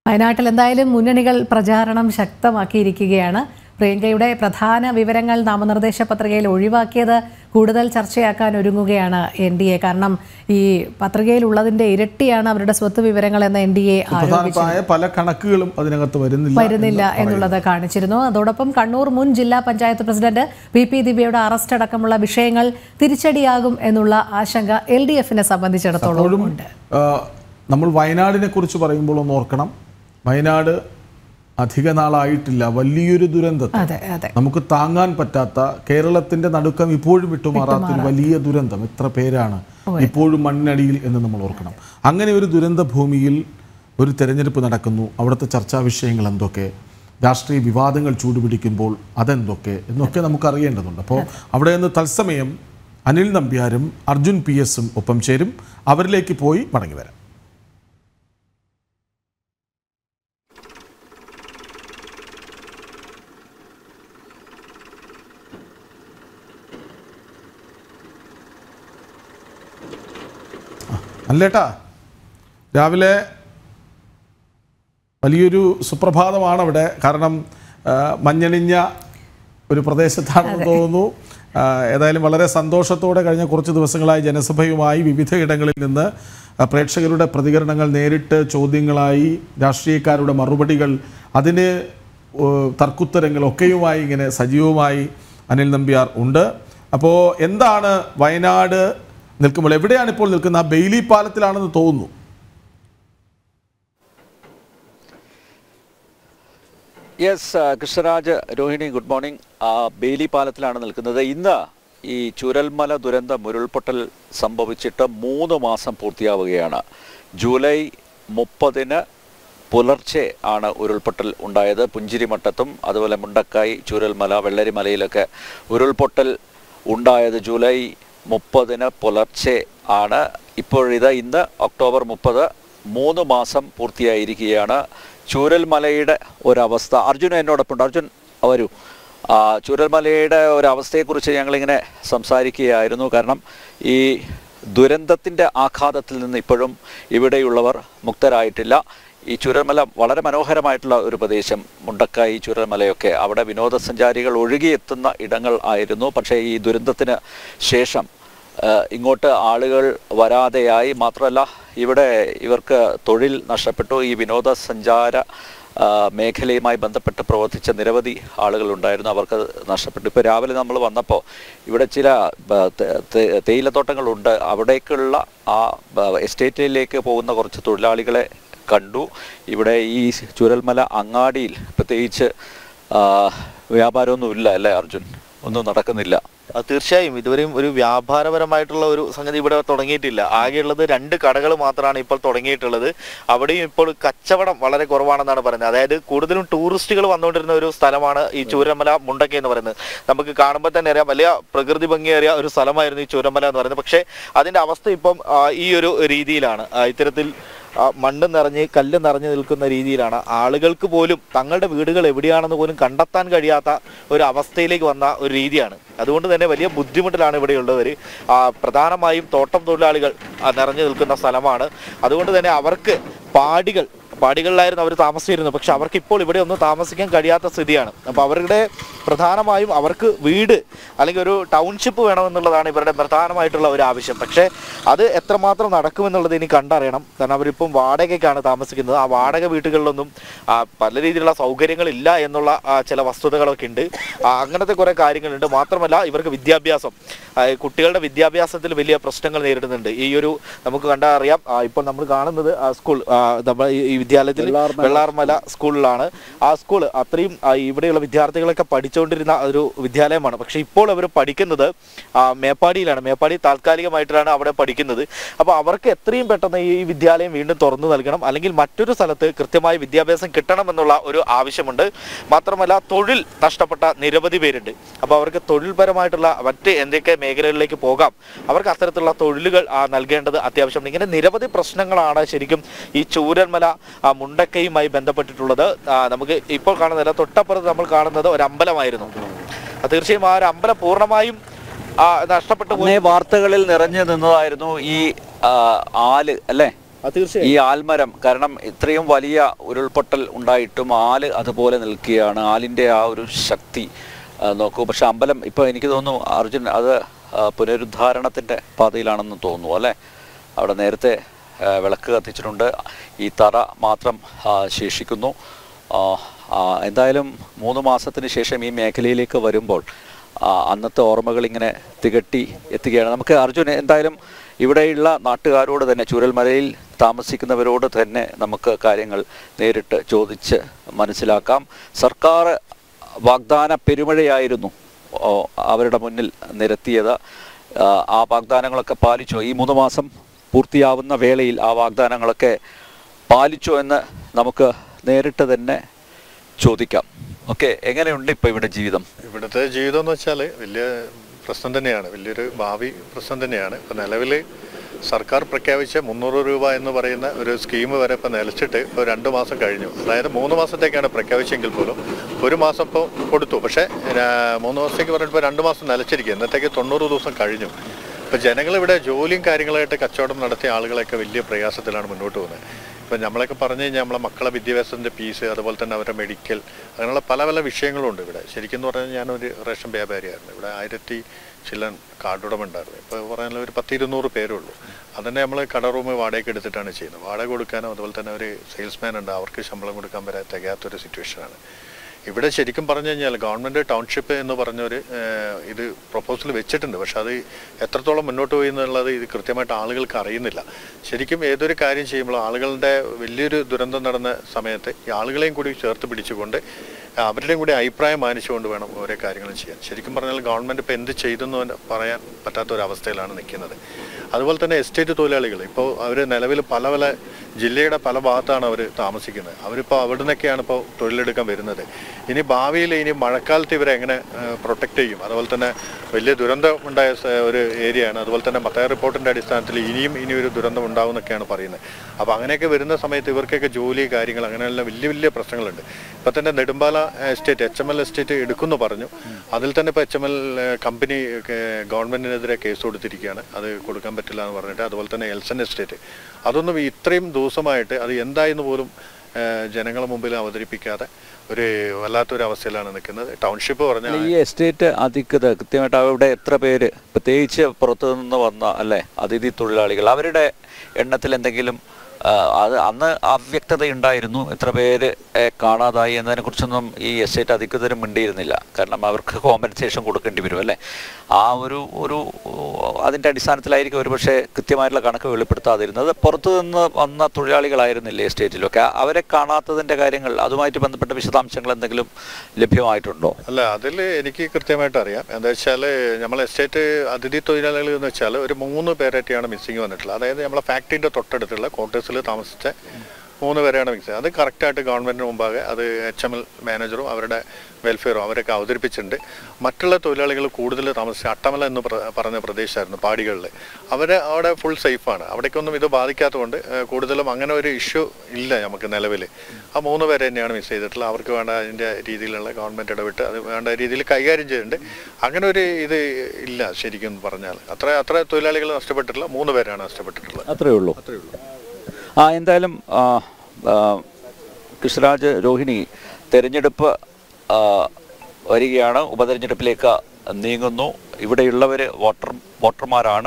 വയനാട്ടിൽ എന്തായാലും മുന്നണികൾ പ്രചാരണം ശക്തമാക്കിയിരിക്കുകയാണ് പ്രിയങ്കയുടെ പ്രധാന വിവരങ്ങൾ നാമനിർദ്ദേശ പത്രികയിൽ ഒഴിവാക്കിയത് കൂടുതൽ ചർച്ചയാക്കാൻ ഒരുങ്ങുകയാണ് എൻ ഡി എ കാരണം ഈ പത്രികയിൽ ഉള്ളതിന്റെ ഇരട്ടിയാണ് അവരുടെ സ്വത്ത് വിവരങ്ങൾ എന്ന് എൻ ഡി എ പ്രധാനമായ പല കണക്കുകളും അതിനകത്ത് വരുന്നില്ല വരുന്നില്ല എന്നുള്ളത് കാണിച്ചിരുന്നു അതോടൊപ്പം കണ്ണൂർ മുൻ ജില്ലാ പഞ്ചായത്ത് പ്രസിഡന്റ് പി പി ദിവ്യയുടെ അറസ്റ്റ് അടക്കമുള്ള വിഷയങ്ങൾ തിരിച്ചടിയാകും എന്നുള്ള ആശങ്ക എൽ ഡി എഫിനെ സംബന്ധിച്ചിടത്തോളം ഉണ്ട് ആ, നമ്മൾ വയനാടിനെ കുറിച്ച് പറയുമ്പോൾ ഒന്ന് ഓർക്കണം വയനാട് അധിക നാളായിട്ടില്ല വലിയൊരു ദുരന്തത്തെ അതെ അതെ നമുക്ക് താങ്ങാൻ പറ്റാത്ത കേരളത്തിന്റെ നടുക്കം ഇപ്പോഴും വിട്ടുമാറാത്ത ഒരു വലിയ ദുരന്തം എത്ര പേരാണ് ഇപ്പോഴും മണ്ണിനടിയിൽ എന്ന് നമ്മൾ ഓർക്കണം അങ്ങനെ ഒരു ദുരന്ത ഭൂമിയിൽ ഒരു തെരഞ്ഞെടുപ്പ് നടക്കുന്നു അവിടുത്തെ ചർച്ചാ വിഷയങ്ങൾ എന്തൊക്കെ രാഷ്ട്രീയ വിവാദങ്ങൾ ചൂടുപിടിക്കുമ്പോൾ അതെന്തൊക്കെ എന്നൊക്കെ നമുക്ക് അറിയേണ്ടതുണ്ട് അപ്പോൾ അവിടെ നിന്ന് തത്സമയം അനിൽ നമ്പ്യാരും അർജുൻ പി എസും ഒപ്പം ചേരും അവരിലേക്ക് പോയി മടങ്ങി വരാം അല്ലേട്ടാ രാവിലെ വലിയൊരു സുപ്രഭാതമാണ് അവിടെ കാരണം ആ, മഞ്ഞണിഞ്ഞ ഒരു പ്രദേശത്താണെന്ന് തോന്നുന്നു ആ, ഏതായാലും വളരെ സന്തോഷത്തോടെ കഴിഞ്ഞ കുറച്ച് ദിവസങ്ങളായി ജനസഭയുമായി വിവിധ ഇടങ്ങളിൽ നിന്ന് ആ, പ്രേക്ഷകരുടെ പ്രതികരണങ്ങൾ നേരിട്ട് ചോദ്യങ്ങളായി രാഷ്ട്രീയക്കാരുടെ മറുപടികൾ അതിന് ഓ, തർക്കുത്തരങ്ങളൊക്കെയുമായി ഇങ്ങനെ സജീവമായി അനിൽ നമ്പ്യാർ ഉണ്ട് അപ്പോൾ എന്താണ് വയനാട് നിൽക്കുമ്പോൾ എവിടെയാണ് ഇപ്പോൾ നിൽക്കുന്നത് ആ ബെയിലി പാലത്തിലാണെന്ന് തോന്നുന്നു yes Krishnaraj Rohini good morning Bailey പാലത്തിലാണ് നിൽക്കുന്നത് ഇന്ന് ഈ ചുരൽമല ദുരന്തം ഉരുൾപൊട്ടൽ സംഭവിച്ചിട്ട് മൂന്ന് മാസം പൂർത്തിയാവുകയാണ് ജൂലൈ മുപ്പതിന് പുലർച്ചെ ആണ് ഉരുൾപൊട്ടൽ ഉണ്ടായത് പുഞ്ചിരിമട്ടത്തും അതുപോലെ മുണ്ടക്കായി ചൂരൽമല വെള്ളരിമലയിലൊക്കെ ഉരുൾപൊട്ടൽ ഉണ്ടായത് ജൂലൈ മുപ്പതിന് പുലർച്ചെ ആണ് ഇപ്പോഴിത് ഇന്ന് ഒക്ടോബർ മുപ്പത് മൂന്ന് മാസം പൂർത്തിയായിരിക്കുകയാണ് ചൂരൽമലയുടെ ഒരവസ്ഥ അർജുൻ എന്നോടൊപ്പമുണ്ട് അർജുൻ വരൂ ആ, ചൂരൽമലയുടെ ഒരവസ്ഥയെക്കുറിച്ച് ഞങ്ങളിങ്ങനെ സംസാരിക്കുകയായിരുന്നു കാരണം ഈ ദുരന്തത്തിൻ്റെ ആഘാതത്തിൽ നിന്ന് ഇപ്പോഴും ഇവിടെയുള്ളവർ മുക്തരായിട്ടില്ല ഈ ചുരൽമല വളരെ മനോഹരമായിട്ടുള്ള ഒരു പ്രദേശം മുണ്ടക്കായി ചുരൽമലയൊക്കെ അവിടെ വിനോദസഞ്ചാരികൾ ഒഴുകിയെത്തുന്ന ഇടങ്ങൾ ആയിരുന്നു പക്ഷേ ഈ ദുരന്തത്തിന് ശേഷം ഏഹ് ഇങ്ങോട്ട് ആളുകൾ വരാതെയായി മാത്രമല്ല ഇവിടെ ഇവർക്ക് തൊഴിൽ നഷ്ടപ്പെട്ടു ഈ വിനോദസഞ്ചാര ആ, മേഖലയുമായി ബന്ധപ്പെട്ട് പ്രവർത്തിച്ച നിരവധി ആളുകൾ ഉണ്ടായിരുന്നു അവർക്ക് നഷ്ടപ്പെട്ടു ഇപ്പോൾ രാവിലെ നമ്മൾ വന്നപ്പോൾ ഇവിടെ ചില ബ, തെ- തെ- തേയിലത്തോട്ടങ്ങളുണ്ട് അവിടേക്കുള്ള ആ ബ, എസ്റ്റേറ്റിലേക്ക് പോകുന്ന കുറച്ച് തൊഴിലാളികളെ കണ്ടു ഇവിടെ ഈ ചുരൽമല അങ്ങാടിയിൽ പ്രത്യേകിച്ച് ആ, വ്യാപാരമൊന്നുമില്ല അല്ലേ അർജുൻ ഒന്നും നടക്കുന്നില്ല അത് തീർച്ചയായും ഇതുവരെയും ഒരു വ്യാപാരപരമായിട്ടുള്ള ഒരു സംഗതി ഇവിടെ തുടങ്ങിയിട്ടില്ല ആകെയുള്ളത് രണ്ട് കടകൾ മാത്രമാണ് ഇപ്പോൾ തുടങ്ങിയിട്ടുള്ളത് അവിടെയും ഇപ്പോൾ കച്ചവടം വളരെ കുറവാണെന്നാണ് പറയുന്നത് അതായത് കൂടുതലും ടൂറിസ്റ്റുകൾ വന്നുകൊണ്ടിരുന്ന ഒരു സ്ഥലമാണ് ഈ ചൂരമല മുണ്ടക്കൈ എന്ന് പറയുന്നത് നമുക്ക് കാണുമ്പോൾ തന്നെ അറിയാം വലിയ പ്രകൃതി ഭംഗിയേറിയ ഒരു സ്ഥലമായിരുന്നു ഈ ചൂരമല എന്ന് പറയുന്നത് പക്ഷേ അതിന്റെ അവസ്ഥ ഇപ്പം ആ, ഈ ഒരു രീതിയിലാണ് ആ, ഇത്തരത്തിൽ ആ, മണ്ണ് നിറഞ്ഞ് കല്ല് നിറഞ്ഞു നിൽക്കുന്ന രീതിയിലാണ് ആളുകൾക്ക് പോലും തങ്ങളുടെ വീടുകൾ എവിടെയാണെന്ന് പോലും കണ്ടെത്താൻ കഴിയാത്ത ഒരു അവസ്ഥയിലേക്ക് വന്ന ഒരു രീതിയാണ് അതുകൊണ്ട് തന്നെ വലിയ ബുദ്ധിമുട്ടിലാണ് ഇവിടെയുള്ളവർ പ്രധാനമായും തോട്ടം തൊഴിലാളികൾ ആ, നിറഞ്ഞു നിൽക്കുന്ന സ്ഥലമാണ് അതുകൊണ്ട് തന്നെ അവർക്ക് പാടികൾ പാടികളിലായിരുന്നു അവർ താമസിച്ചിരുന്നത് പക്ഷെ അവർക്ക് ഇപ്പോൾ ഇവിടെ ഒന്നും താമസിക്കാൻ കഴിയാത്ത സ്ഥിതിയാണ് അപ്പോൾ അവരുടെ പ്രധാനമായും അവർക്ക് വീട് അല്ലെങ്കിൽ ഒരു ടൗൺഷിപ്പ് വേണമെന്നുള്ളതാണ് ഇവരുടെ പ്രധാനമായിട്ടുള്ള ഒരു ആവശ്യം പക്ഷേ അത് എത്രമാത്രം നടക്കുമെന്നുള്ളത് ഇനി കണ്ടറിയണം കാരണം അവരിപ്പം വാടകയ്ക്കാണ് താമസിക്കുന്നത് ആ വാടക വീട്ടുകളിലൊന്നും ആ, പല രീതിയിലുള്ള സൗകര്യങ്ങളില്ല എന്നുള്ള ആ, ചില വസ്തുതകളൊക്കെ ഉണ്ട് ആ, അങ്ങനത്തെ കുറേ കാര്യങ്ങളുണ്ട് മാത്രമല്ല ഇവർക്ക് വിദ്യാഭ്യാസം ആ, കുട്ടികളുടെ വിദ്യാഭ്യാസത്തിൽ വലിയ പ്രശ്നങ്ങൾ നേരിടുന്നുണ്ട് ഈ ഒരു നമുക്ക് കണ്ടാൽ അറിയാം ആ, ഇപ്പോൾ നമ്മൾ കാണുന്നത് ആ സ്കൂൾ ആ, നമ്മൾ ഈ- ഈ വിദ്യാലയത്തിൽ വെള്ളാർമല സ്കൂളിലാണ് ആ സ്കൂൾ അത്രയും ആ, ഇവിടെയുള്ള വിദ്യാർത്ഥികളൊക്കെ പഠിച്ചുകൊണ്ടിരുന്ന ഒരു വിദ്യാലയമാണ് പക്ഷെ ഇപ്പോൾ അവർ പഠിക്കുന്നത് ആ, മേപ്പാടിയിലാണ് മേപ്പാടി താൽക്കാലികമായിട്ടാണ് അവിടെ പഠിക്കുന്നത് അപ്പോൾ അവർക്ക് എത്രയും പെട്ടെന്ന് ഈ വിദ്യാലയം വീണ്ടും തുറന്നു നൽകണം അല്ലെങ്കിൽ മറ്റൊരു സ്ഥലത്ത് കൃത്യമായ വിദ്യാഭ്യാസം കിട്ടണമെന്നുള്ള ഒരു ആവശ്യമുണ്ട് മാത്രമല്ല തൊഴിൽ നഷ്ടപ്പെട്ട നിരവധി പേരുണ്ട് അപ്പോൾ അവർക്ക് തൊഴിൽപരമായിട്ടുള്ള മറ്റ് എന്തൊക്കെ മേഖലകളിലേക്ക് പോകാം അവർക്ക് അത്തരത്തിലുള്ള തൊഴിലുകൾ ആ, നൽകേണ്ടത് അത്യാവശ്യമുണ്ട് ഇങ്ങനെ നിരവധി പ്രശ്നങ്ങളാണ് ശരിക്കും ഈ ചൂരന്മല ആ, മുണ്ടക്കയുമായി ബന്ധപ്പെട്ടിട്ടുള്ളത് ആ, നമുക്ക് ഇപ്പോൾ കാണുന്നില്ല തൊട്ടപ്പുറത്ത് നമ്മൾ കാണുന്നത് ഒരു അമ്പലമായിരുന്നു ആ, തീർച്ചയായും ആ ഒരു അമ്പലം പൂർണ്ണമായും ആ, നഷ്ടപ്പെട്ടു പോയി അന്നേ വാർത്തകളിൽ നിറഞ്ഞു നിന്നതായിരുന്നു ഈ ആ, ആല് അല്ലേ ആ തീർച്ചയായും ഈ ആൽമരം കാരണം ഇത്രയും വലിയ ഉരുൾപൊട്ടൽ ഉണ്ടായിട്ടും ആല് അതുപോലെ നിൽക്കുകയാണ് ആലിൻ്റെ ആ ഒരു ശക്തി ആ, നോക്കൂ പക്ഷെ അമ്പലം ഇപ്പോൾ എനിക്ക് തോന്നുന്നു അർജുൻ അത് ആ, പുനരുദ്ധാരണത്തിൻ്റെ പാതയിലാണെന്ന് തോന്നുന്നു അല്ലേ അവിടെ നേരത്തെ ആ, വിളക്ക് കത്തിച്ചിട്ടുണ്ട് ഈ തറ മാത്രം ആ, ശേഷിക്കുന്നു ആ, ആ, എന്തായാലും മൂന്ന് മാസത്തിന് ശേഷം ഈ മേഖലയിലേക്ക് വരുമ്പോൾ ആ, അന്നത്തെ ഓർമ്മകൾ ഇങ്ങനെ തികട്ടി എത്തുകയാണ് നമുക്ക് അർജുൻ എന്തായാലും ഇവിടെയുള്ള നാട്ടുകാരോട് തന്നെ ചൂരൽമലയിൽ താമസിക്കുന്നവരോട് തന്നെ നമുക്ക് കാര്യങ്ങൾ നേരിട്ട് ചോദിച്ച് മനസ്സിലാക്കാം സർക്കാർ വാഗ്ദാന പെരുമഴയായിരുന്നു ഓ, അവരുടെ മുന്നിൽ നിരത്തിയത് ആ, ആ വാഗ്ദാനങ്ങളൊക്കെ പാലിച്ചോ ഈ മൂന്ന് മാസം പൂർത്തിയാവുന്ന വേളയിൽ ആ വാഗ്ദാനങ്ങളൊക്കെ പാലിച്ചോ എന്ന് നമുക്ക് നേരിട്ട് തന്നെ ചോദിക്കാം ഓക്കെ എങ്ങനെയുണ്ട് ഇപ്പോൾ ഇവിടെ ജീവിതം ഇവിടുത്തെ ജീവിതം എന്ന് വെച്ചാൽ വലിയ പ്രശ്നം തന്നെയാണ് വലിയൊരു ഭാവി പ്രശ്നം തന്നെയാണ് ഇപ്പം നിലവിൽ സർക്കാർ പ്രഖ്യാപിച്ച മുന്നൂറ് രൂപ എന്ന് പറയുന്ന ഒരു സ്കീം വരെ ഇപ്പം നിലച്ചിട്ട് ഇപ്പോൾ രണ്ട് മാസം കഴിഞ്ഞു അതായത് മൂന്ന് മാസത്തേക്കാണ് പ്രഖ്യാപിച്ചെങ്കിൽ പോലും ഒരു മാസം ഇപ്പോൾ കൊടുത്തു പക്ഷേ രാ- മൂന്ന് മാസത്തേക്ക് പറഞ്ഞിട്ട് രണ്ട് മാസം നിലച്ചിരിക്കുക ഇന്നത്തേക്ക് തൊണ്ണൂറ് ദിവസം കഴിഞ്ഞു ഇപ്പം ജനങ്ങൾ ഇവിടെ ജോലിയും കാര്യങ്ങളായിട്ട് കച്ചവടം നടത്തിയ ആളുകളൊക്കെ വലിയ പ്രയാസത്തിലാണ് മുന്നോട്ട് പോകുന്നത് ഇപ്പം നമ്മളൊക്കെ പറഞ്ഞു കഴിഞ്ഞാൽ നമ്മളെ മക്കളെ വിദ്യാഭ്യാസത്തിൻ്റെ ഫീസ് അതുപോലെ തന്നെ അവരുടെ മെഡിക്കൽ അങ്ങനെയുള്ള പല പല വിഷയങ്ങളുണ്ട് ഇവിടെ ശരിക്കും എന്ന് പറഞ്ഞാൽ ഞാനൊരു റേഷൻ വ്യാപാരിയായിരുന്നു ഇവിടെ ആയിരത്തി ചില്ലൻ കാർഡുടമ ഉണ്ടായിരുന്നു ഇപ്പോൾ പറഞ്ഞാൽ ഒരു പത്ത് ഇരുന്നൂറ് പേരേ ഉള്ളൂ അതന്നെ നമ്മൾ കട റൂം വാടകയ്ക്ക് എടുത്തിട്ടാണ് ചെയ്യുന്നത് വാടക കൊടുക്കാനോ അതുപോലെ തന്നെ ഒരു സെയിൽസ്മാൻ ഉണ്ട് അവർക്ക് ശമ്പളം കൊടുക്കാൻ വരെ തികയാത്തൊരു സിറ്റുവേഷനാണ് ഇവിടെ ശരിക്കും പറഞ്ഞു കഴിഞ്ഞാൽ ഗവൺമെൻറ് ടൗൺഷിപ്പ് എന്ന് പറഞ്ഞൊരു ഏഹ്, ഇത് പ്രപ്പോസൽ വെച്ചിട്ടുണ്ട് പക്ഷെ അത് എത്രത്തോളം മുന്നോട്ട് പോയി എന്നുള്ളത് ഇത് കൃത്യമായിട്ട് ആളുകൾക്ക് അറിയുന്നില്ല ശരിക്കും ഏതൊരു കാര്യം ചെയ്യുമ്പോൾ ആളുകളുടെ വലിയൊരു ദുരന്തം നടന്ന സമയത്ത് ഈ ആളുകളെയും കൂടി ചേർത്ത് പിടിച്ചുകൊണ്ട് അവരുടെയും കൂടി അഭിപ്രായം മാനിച്ചുകൊണ്ട് വേണം ഓരോ കാര്യങ്ങളും ചെയ്യാൻ ശരിക്കും പറഞ്ഞാൽ ഗവൺമെൻറ് ഇപ്പോൾ എന്ത് ചെയ്തെന്ന് തന്നെ പറയാൻ പറ്റാത്ത ഒരു അവസ്ഥയിലാണ് നിൽക്കുന്നത് അതുപോലെ തന്നെ എസ്റ്റേറ്റ് തൊഴിലാളികൾ ഇപ്പോൾ അവർ നിലവിൽ പല പല ജില്ലയുടെ പല ഭാഗത്താണ് അവർ താമസിക്കുന്നത് അവരിപ്പോൾ അവിടെ നിന്നൊക്കെയാണ് ഇപ്പോൾ തൊഴിലെടുക്കാൻ വരുന്നത് ഇനി ഭാവിയിൽ ഇനി മഴക്കാലത്ത് ഇവരെ എങ്ങനെ പ്രൊട്ടക്റ്റ് ചെയ്യും അതുപോലെ തന്നെ വലിയ ദുരന്തം ഉണ്ടായ സ- ഒരു ഏരിയയാണ് അതുപോലെ തന്നെ മത്തായ റിപ്പോർട്ടിൻ്റെ അടിസ്ഥാനത്തിൽ ഇനിയും ഇനി ഒരു ദുരന്തം ഉണ്ടാവും എന്നൊക്കെയാണ് പറയുന്നത് അപ്പോൾ അങ്ങനെയൊക്കെ വരുന്ന സമയത്ത് ഇവർക്കൊക്കെ ജോലി കാര്യങ്ങൾ അങ്ങനെയുള്ള വലിയ വലിയ പ്രശ്നങ്ങളുണ്ട് ഇപ്പം തന്നെ Nedumbala estate H M L estate എടുക്കുമെന്ന് പറഞ്ഞു അതിൽ തന്നെ ഇപ്പോൾ എച്ച് എം എൽ കമ്പനി ഗവൺമെൻറ്റിനെതിരെ കേസ് കൊടുത്തിരിക്കുകയാണ് അത് കൊടുക്കാൻ പറ്റില്ല എന്ന് പറഞ്ഞിട്ട് അതുപോലെ തന്നെ എൽസൺ എസ്റ്റേറ്റ് അതൊന്നും ഇത്രയും ദിവസമായിട്ട് അത് എന്തായെന്ന് പോലും ഏഹ്, ജനങ്ങളുടെ മുമ്പിൽ അവതരിപ്പിക്കാതെ ഒരു വല്ലാത്തൊരു അവസ്ഥയിലാണ് നിൽക്കുന്നത് ടൗൺഷിപ്പ് പറഞ്ഞാൽ ഈ എസ്റ്റേറ്റ് അധികൃതർ കൃത്യമായിട്ട് അവിടെ എത്ര പേര് പ്രത്യേകിച്ച് പുറത്തു നിന്ന് വന്ന അല്ലെ അതിഥി തൊഴിലാളികൾ അവരുടെ എണ്ണത്തിൽ എന്തെങ്കിലും ആ, അത് അന്ന് അവ്യക്തത ഉണ്ടായിരുന്നു എത്ര പേര് ഏ, കാണാതായി എന്നതിനെ കുറിച്ചൊന്നും ഈ എസ്റ്റേറ്റ് അധികൃതരും മിണ്ടിയിരുന്നില്ല കാരണം അവർക്ക് കോമ്പൻസേഷൻ കൊടുക്കേണ്ടി വരും അല്ലേ ആ ഒരു ഒരു അതിൻ്റെ അടിസ്ഥാനത്തിലായിരിക്കും ഒരുപക്ഷെ കൃത്യമായിട്ടുള്ള കണക്ക് വെളിപ്പെടുത്താതിരുന്നത് പുറത്തു നിന്ന് വന്ന തൊഴിലാളികളായിരുന്നില്ലേ എസ്റ്റേറ്റിലൊക്കെ അവരെ കാണാത്തതിൻ്റെ കാര്യങ്ങൾ അതുമായിട്ട് ബന്ധപ്പെട്ട വിശദാംശങ്ങൾ എന്തെങ്കിലും ലഭ്യമായിട്ടുണ്ടോ അല്ല അതിൽ എനിക്ക് കൃത്യമായിട്ട് അറിയാം എന്താ വെച്ചാൽ നമ്മൾ എസ്റ്റേറ്റ് അതിഥി തൊഴിലാളികൾ എന്ന് വെച്ചാൽ ഒരു മൂന്ന് പേരായിട്ടാണ് മിസ്സിങ് വന്നിട്ടുള്ളത് അതായത് നമ്മളെ ഫാക്ടറിൻ്റെ തൊട്ടടുത്തുള്ള ക്വാർട്ടേഴ്സിൽ താമസിച്ച മൂന്ന് പേരെയാണ് മിക്സ് അത് കറക്റ്റായിട്ട് ഗവൺമെൻറ്റിന് മുമ്പാകെ അത് എച്ച് എം എൽ മാനേജറും അവരുടെ വെൽഫെയറും അവരൊക്കെ അവതരിപ്പിച്ചിട്ടുണ്ട് മറ്റുള്ള തൊഴിലാളികൾ കൂടുതൽ താമസിച്ച അട്ടമല എന്ന് പ്ര- പറഞ്ഞ പ്രദേശമായിരുന്നു പാടികളിൽ അവർ അവിടെ ഫുൾ സേഫാണ് അവിടേക്കൊന്നും ഇത് ബാധിക്കാത്തതുകൊണ്ട് ഏഹ്, കൂടുതലും അങ്ങനെ ഒരു ഇഷ്യൂ ഇല്ല നമുക്ക് നിലവിൽ ആ മൂന്ന് പേരെ തന്നെയാണ് മിസ് ചെയ്തിട്ടുള്ളത് അവർക്ക് വേണ്ട അതിൻ്റെ രീതിയിലുള്ള ഗവൺമെൻറ് ഇടപെട്ട് അത് വേണ്ട രീതിയിൽ കൈകാര്യം ചെയ്യുന്നുണ്ട് അങ്ങനെ ഒരു ഇത് ഇല്ല ശരിക്കും പറഞ്ഞാൽ അത്ര അത്ര തൊഴിലാളികൾ നഷ്ടപ്പെട്ടിട്ടില്ല മൂന്ന് പേരാണ് നഷ്ടപ്പെട്ടിട്ടുള്ളത് അത്രേ ഉള്ളൂ ആ എന്തായാലും ആ, ആ, കൃഷ്ണരാജ് രോഹിണി തെരഞ്ഞെടുപ്പ് ആ, വരികയാണ് ഉപതെരഞ്ഞെടുപ്പിലേക്ക് നീങ്ങുന്നു ഇവിടെയുള്ളവർ വോട്ടർ വോട്ടർമാരാണ്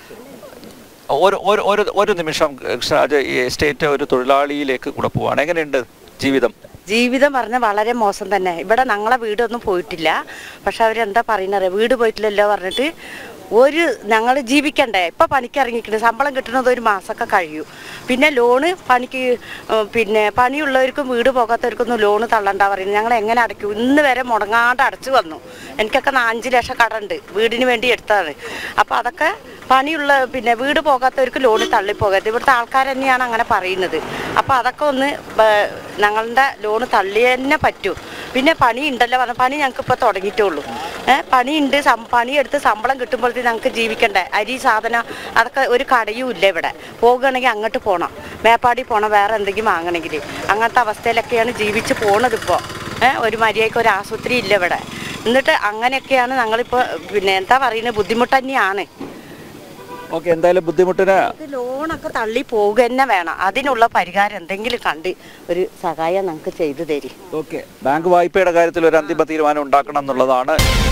ഒരു ഒരു ഒരു ഒരു നിമിഷം കൃഷ്ണരാജ് ഈ എസ്റ്റേറ്റ് ഒരു തൊഴിലാളിയിലേക്ക് കൂടെ പോവാണ് എങ്ങനെയുണ്ട് ജീവിതം ജീവിതം പറഞ്ഞ വളരെ മോശം തന്നെ ഇവിടെ ഞങ്ങളെ വീടൊന്നും പോയിട്ടില്ല പക്ഷെ അവരെന്താ പറയുന്നത് വീട് പോയിട്ടില്ലല്ലോ പറഞ്ഞിട്ട് ഒരു ഞങ്ങൾ ജീവിക്കണ്ടേ ഇപ്പം പണിക്ക് ഇറങ്ങിക്കുന്നത് ശമ്പളം കിട്ടുന്നത് ഒരു മാസമൊക്കെ കഴിയും പിന്നെ ലോണ് പണിക്ക് ഏഹ്, പിന്നെ പണിയുള്ളവർക്കും വീട് പോകാത്തവർക്കൊന്നും ലോണ് തള്ളണ്ട പറയുന്നത് ഞങ്ങൾ എങ്ങനെ അടയ്ക്കും ഇന്ന് വരെ മുടങ്ങാണ്ട് അടച്ചു വന്നു എനിക്കൊക്കെ നാ- അഞ്ച് ലക്ഷം കടമുണ്ട് വീടിന് വേണ്ടി എടുത്തതാണ് അപ്പോൾ അതൊക്കെ പണിയുള്ള പിന്നെ വീട് പോകാത്തവർക്ക് ലോണ് തള്ളിപ്പോകരുത് ഇവിടുത്തെ ആൾക്കാർ തന്നെയാണ് അങ്ങനെ പറയുന്നത് അപ്പോൾ അതൊക്കെ ഒന്ന് ബ- ഞങ്ങളുടെ ലോണ് തള്ളി തന്നെ പറ്റൂ പിന്നെ പണി ഉണ്ടല്ലോ പറഞ്ഞ പണി ഞങ്ങൾക്ക് ഇപ്പോൾ തുടങ്ങിയിട്ടുള്ളൂ ഏഹ് പണിയുണ്ട് സം- പണിയെടുത്ത് ശമ്പളം കിട്ടുമ്പോഴത്തേക്ക് ഞങ്ങൾക്ക് ജീവിക്കണ്ടേ അരി സാധനം അതൊക്കെ ഒരു കടയും ഇല്ല ഇവിടെ പോകുകയാണെങ്കിൽ അങ്ങോട്ട് പോകണം മേപ്പാടി പോകണം വേറെ എന്തെങ്കിലും വാങ്ങണമെങ്കിൽ അങ്ങനത്തെ അവസ്ഥയിലൊക്കെയാണ് ജീവിച്ച് പോണത് ഇപ്പോൾ ഏഹ് ഒരു മര്യാദയ്ക്ക് ഒരു ആശുപത്രി ഇല്ല ഇവിടെ എന്നിട്ട് അങ്ങനെയൊക്കെയാണ് ഞങ്ങളിപ്പോൾ പിന്നെ എന്താ പറയുന്നത് ബുദ്ധിമുട്ട് തന്നെയാണ് ഓക്കെ എന്തായാലും ബുദ്ധിമുട്ടിന് ഇത് ലോണൊക്കെ തള്ളി പോവുക തന്നെ വേണം അതിനുള്ള പരിഹാരം എന്തെങ്കിലും കണ്ട് ഒരു സഹായം നമുക്ക് ചെയ്തു തരും ഓക്കെ ബാങ്ക് വായ്പയുടെ കാര്യത്തിൽ ഒരു അന്തിമ തീരുമാനം ഉണ്ടാക്കണം എന്നുള്ളതാണ്